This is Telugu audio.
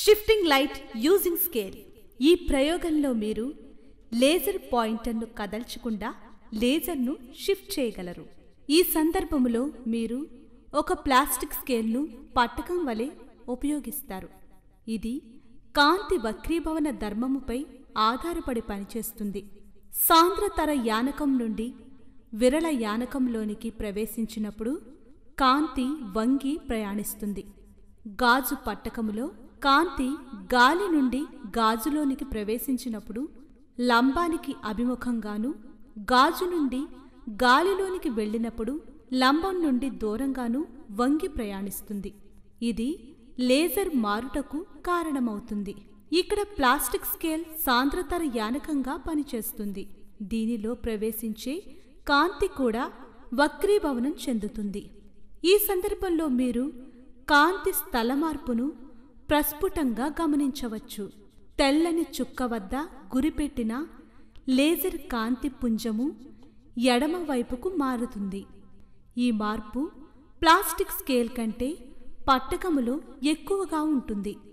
షిఫ్టింగ్ లైట్ యూజింగ్ స్కేల్ ఈ ప్రయోగంలో మీరు లేజర్ పాయింటర్ను కదల్చకుండా లేజర్ను షిఫ్ట్ చేయగలరు ఈ సందర్భములో మీరు ఒక ప్లాస్టిక్ స్కేల్ను పట్టకం వలె ఉపయోగిస్తారు ఇది కాంతి వక్రీభవన ధర్మముపై ఆధారపడి పనిచేస్తుంది సాంద్రతర యానకం నుండి విరళ యానకంలోనికి ప్రవేశించినప్పుడు కాంతి వంగి ప్రయాణిస్తుంది గాజు పట్టకములో కాంతి గాలి నుండి గాజులోనికి ప్రవేశించినప్పుడు లంబానికి అభిముఖంగాను గాజు నుండి గాలిలోనికి వెళ్ళినప్పుడు లంబం నుండి దూరంగాను వంగి ప్రయాణిస్తుంది ఇది లేజర్ మారుటకు కారణమవుతుంది ఇక్కడ ప్లాస్టిక్ స్కేల్ సాంద్రతర యానకంగా పనిచేస్తుంది దీనిలో ప్రవేశించే కాంతి కూడా వక్రీభవనం చెందుతుంది ఈ సందర్భంలో మీరు కాంతి స్థల మార్పును ప్రస్ఫుటంగా గమనించవచ్చు తెల్లని చుక్క వద్ద గురిపెట్టిన లేజర్ కాంతి పుంజము ఎడమ వైపుకు మారుతుంది ఈ మార్పు ప్లాస్టిక్ స్కేల్ కంటే పట్టకములో ఎక్కువగా ఉంటుంది